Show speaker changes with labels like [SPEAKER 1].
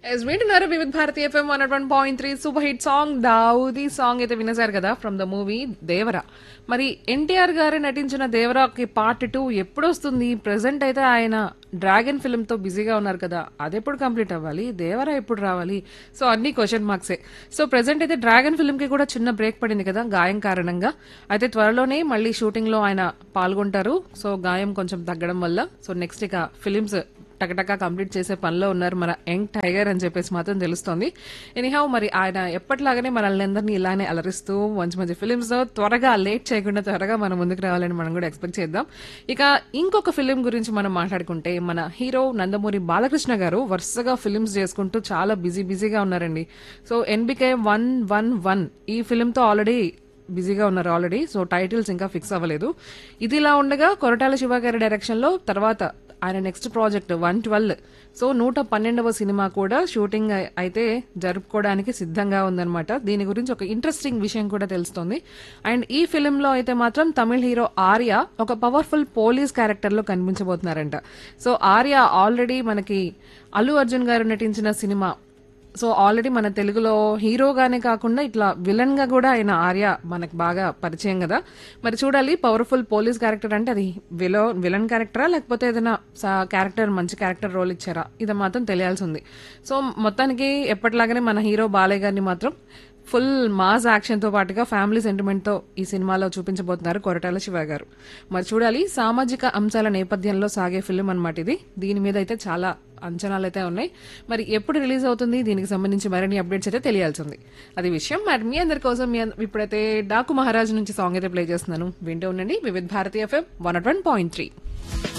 [SPEAKER 1] yes వింటున్నారు Vividh Bharati FM one one point three super hit song దావుది song అయితే వినేశారు కదా ఫ్రమ్ ద మూవీ దేవరా మరి ఎన్టీఆర్ గారు నటించిన దేవరాకి పార్ట్ టూ ఎప్పుడు వస్తుంది ప్రెసెంట్ అయితే ఆయన డ్రాగన్ ఫిల్మ్ తో బిజీగా ఉన్నారు కదా అది ఎప్పుడు కంప్లీట్ అవ్వాలి దేవరా ఎప్పుడు రావాలి సో అన్ని క్వశ్చన్ మార్క్సే సో ప్రెసెంట్ అయితే డ్రాగన్ ఫిల్మ్ కి కూడా చిన్న బ్రేక్ పడింది కదా గాయం కారణంగా అయితే త్వరలోనే మళ్ళీ షూటింగ్ లో ఆయన పాల్గొంటారు సో గాయం కొంచెం తగ్గడం వల్ల సో నెక్స్ట్ ఇక ఫిలిమ్స్ టకటకా కంప్లీట్ చేసే పనిలో ఉన్నారు మన యంగ్ టైగర్ అని చెప్పేసి మాత్రం తెలుస్తోంది ఎనీహౌ మరి ఆయన ఎప్పటిలాగానే మనల్ని అందరినీ ఇలానే అలరిస్తూ మంచి మంచి ఫిలిమ్స్ త్వరగా లేట్ చేయకుండా త్వరగా మనం ముందుకు రావాలని మనం కూడా ఎక్స్పెక్ట్ చేద్దాం ఇక ఇంకొక ఫిలిం గురించి మనం మాట్లాడుకుంటే మన హీరో నందమూరి బాలకృష్ణ గారు వరుసగా ఫిలిమ్స్ చేసుకుంటూ చాలా బిజీ బిజీగా ఉన్నారండి so NBK one one one ఈ ఫిలింతో ఆల్రెడీ బిజీగా ఉన్నారు ఆల్రెడీ సో టైటిల్స్ ఇంకా ఫిక్స్ అవ్వలేదు ఇది ఇలా ఉండగా కొరటాల శివ గారి డైరెక్షన్ లో తర్వాత ఆయన next project one twelve so నూట పన్నెండవ సినిమా కూడా షూటింగ్ అయి- అయితే జరుపుకోవడానికి సిద్ధంగా ఉందన్నమాట దీని గురించి ఒక ఇంట్రెస్టింగ్ విషయం కూడా తెలుస్తోంది అండ్ ఈ ఫిలిం లో అయితే మాత్రం తమిళ హీరో ఆర్య ఒక పవర్ఫుల్ పోలీస్ క్యారెక్టర్ లో కనిపించబోతున్నారంట సో ఆర్య ఆల్రెడీ మనకి అల్లు అర్జున్ గారు నటించిన సినిమా సో ఆల్రెడీ మన తెలుగులో హీరోగానే కాకుండా ఇట్లా విలన్ గా కూడా ఆయన ఆర్య మనకు బాగా పరిచయం కదా మరి చూడాలి పవర్ఫుల్ పోలీస్ క్యారెక్టర్ అంటే అది విలో విలన్ క్యారెక్టరా లేకపోతే ఏదైనా క్యారెక్టర్ మంచి క్యారెక్టర్ రోల్ ఇచ్చారా ఇది మాత్రం తెలియాల్సి ఉంది సో మొత్తానికి ఎప్పటిలాగానే మన హీరో బాలయ్య గారిని మాత్రం ఫుల్ మాస్ యాక్షన్ తో పాటుగా ఫ్యామిలీ సెంటిమెంట్ తో ఈ సినిమాలో చూపించబోతున్నారు కొరటాల శివ గారు మరి చూడాలి సామాజిక అంశాల నేపథ్యంలో సాగే ఫిల్మ్ అన్నమాట ఇది దీని మీద అయితే చాలా అంచనాలు అయితే ఉన్నాయి మరి ఎప్పుడు రిలీజ్ అవుతుంది దీనికి సంబంధించి మరిన్ని అప్డేట్స్ అయితే తెలియాల్సి ఉంది అది విషయం మరి మీ అందరి కోసం మీ అంద- ఇప్పుడైతే డాకు మహారాజ్ నుంచి సాంగ్ అయితే ప్లే చేస్తున్నాను వింటూ ఉండండి Vividh Bharati FM one one point three